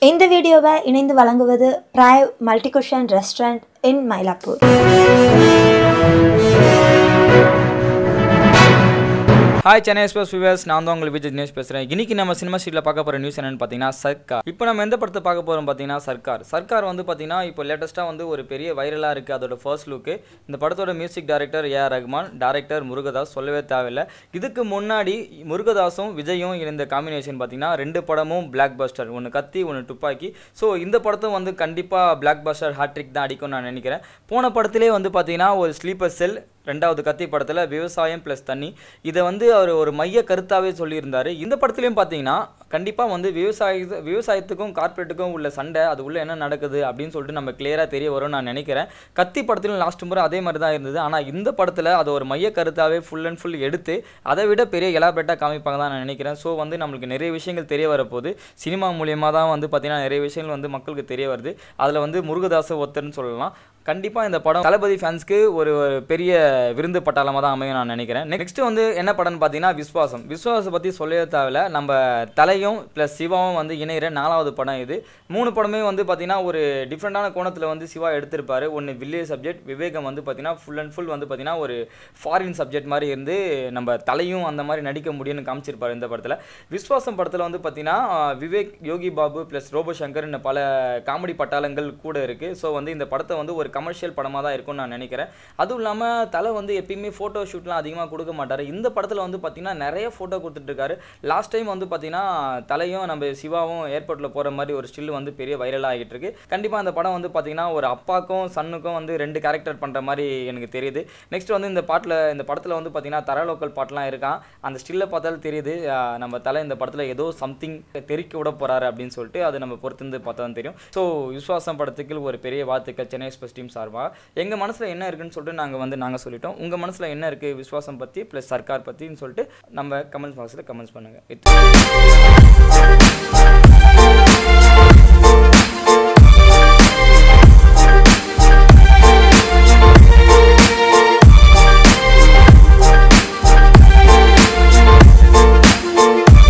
இந்த வீடியோவை இணைந்து வழங்குவது பிராய் multicuisine restaurant in Mylapore hi Chennai express viewers நான் தான் உங்களுக்கு விஜய் தினேஷ் பேசுகிறேன் இன்னைக்கு நம்ம சினிமா ஸ்ட்ரீட்டில் பார்க்க போகிற நியூஸ் என்னன்னு பார்த்தீங்கன்னா சர்க்கார் இப்போ நம்ம எந்த படத்தை பார்க்க போகிறோம் பார்த்தீங்கன்னா சர்க்கார் சர்க்கார் வந்து பார்த்தீங்கன்னா இப்போ லேட்டஸ்ட்டாக வந்து ஒரு பெரிய வைரலாக இருக்குது அதோட ஃபர்ஸ்ட் லுக்கு இந்த படத்தோட music director AR Rahman director Murugadoss சொல்லவே தேவையில்லை இதுக்கு முன்னாடி முருகதாஸும் விஜயும் இந்த காம்பினேஷன் பார்த்தீங்கன்னா ரெண்டு படமும் பிளாக் பஸ்டர் ஒன்று கத்தி ஒன்று துப்பாக்கி ஸோ இந்த படத்தும் வந்து கண்டிப்பாக பிளாக் பஸ்டர் ஹாட்ரிக் தான் அடிக்கும்னு நான் நினைக்கிறேன் போன படத்திலே வந்து பார்த்தீங்கன்னா ஒரு ஸ்லீப்பர் செல் ரெண்டாவது கத்தி படத்தில் விவசாயம் ப்ளஸ் தண்ணி இதை வந்து அவர் ஒரு மைய கருத்தாகவே சொல்லியிருந்தார் இந்த படத்துலையும் பார்த்தீங்கன்னா கண்டிப்பாக வந்து விவசாய விவசாயத்துக்கும் கார்ப்பரேட்டுக்கும் உள்ள சண்டை அது உள்ள என்ன நடக்குது அப்படின்னு சொல்லிட்டு நம்ம கிளியராக தெரிய வரும்னு நான் நினைக்கிறேன் கத்தி படத்துலையும் லாஸ்ட் முறை அதே மாதிரி தான் இருந்தது ஆனால் இந்த படத்தில் அது ஒரு மைய கருத்தாகவே ஃபுல் அண்ட் ஃபுல் எடுத்து அதை விட பெரிய எலாபரேட்டாக காமிப்பாங்க தான் நான் நினைக்கிறேன் ஸோ வந்து நம்மளுக்கு நிறைய விஷயங்கள் தெரிய வரப்போகுது சினிமா மூலியமாக தான் வந்து பார்த்தீங்கன்னா நிறைய விஷயங்கள் வந்து மக்களுக்கு தெரிய வருது அதில் வந்து முருகதாச ஒருத்தர்னு சொல்லலாம் கண்டிப்பாக இந்த படம் தளபதி ஃபேன்ஸ்க்கு ஒரு ஒரு பெரிய விருந்து பட்டாளமாக தான் அமையும் நான் நினைக்கிறேன் நெக்ஸ்ட் வந்து என்ன படம்னு பார்த்தீங்கன்னா விஸ்வாசம் விஸ்வாசம் பற்றி சொல்லவே தேவையில்ல நம்ம தலையும் ப்ளஸ் சிவாவும் வந்து இணையிற நாலாவது படம் இது மூணு படமே வந்து பார்த்தீங்கன்னா ஒரு டிஃப்ரெண்ட்டான கோணத்தில் வந்து சிவா எடுத்திருப்பாரு ஒன்று வில்லேஜ் சப்ஜெக்ட் விவேகம் வந்து பார்த்தீங்கன்னா ஃபுல் அண்ட் ஃபுல் வந்து பார்த்தீங்கன்னா ஒரு ஃபாரின் சப்ஜெக்ட் மாதிரி இருந்து நம்ம தலையும் அந்த மாதிரி நடிக்க முடியும்னு காமிச்சிருப்பாரு இந்த படத்தில் விஸ்வாசம் படத்தில் வந்து பார்த்தீங்கன்னா விவேக் யோகி பாபு ப்ளஸ் ரோபோ சங்கர் இன்னும் பல காமெடி பட்டாளங்கள் கூட இருக்குது ஸோ வந்து இந்த படத்தை வந்து ஒரு கமர்ஷியல் படமாக தான் இருக்கும்னு நான் நினைக்கிறேன் அதுவும் இல்லாமல் தலை வந்து எப்பயுமே ஃபோட்டோ ஷூட்லாம் அதிகமாக கொடுக்க மாட்டார் இந்த படத்தில் வந்து பார்த்தீங்கன்னா நிறைய ஃபோட்டோ கொடுத்துட்ருக்காரு லாஸ்ட் டைம் வந்து பார்த்தீங்கன்னா தலையும் நம்ம சிவாவும் ஏர்போர்ட்டில் போகிற மாதிரி ஒரு ஸ்டில் வந்து பெரிய வைரலாக ஆகிட்டு இருக்கு கண்டிப்பாக அந்த படம் வந்து பார்த்தீங்கன்னா ஒரு அப்பாக்கும் சன்னுக்கும் வந்து ரெண்டு கேரக்டர் பண்ணுற மாதிரி எனக்கு தெரியுது நெக்ஸ்ட் வந்து இந்த பாட்டில் இந்த படத்தில் வந்து பார்த்தீங்கன்னா தர லோக்கல் பாட்டெலாம் இருக்கான் அந்த ஸ்டில்லை பார்த்தாலும் தெரியுது ஆஹ் நம்ம தலை இந்த படத்தில் ஏதோ சம்திங் தெறிக்க விட போகிறாரு அப்படின்னு சொல்லிட்டு அது நம்ம பொறுத்திருந்து பார்த்தா தான் தெரியும் ஸோ விஸ்வாசம் படத்துக்கு ஒரு பெரிய வாழ்த்துக்கள் சென்னை எக்ஸ்பிரஸ் டீம் சார்பாக எங்கள் மனசில் என்ன இருக்குன்னு சொல்லிட்டு நாங்கள் வந்து நாங்கள் சொல்லிட்டோம் உங்கள் மனசில் என்ன இருக்குது விஸ்வாசம் பற்றி ப்ளஸ் சர்க்கார் பற்றின்னு சொல்லிட்டு நம்ம கமெண்ட்ஸ் பாக்ஸில் கமெண்ட்ஸ் பண்ணுங்கள்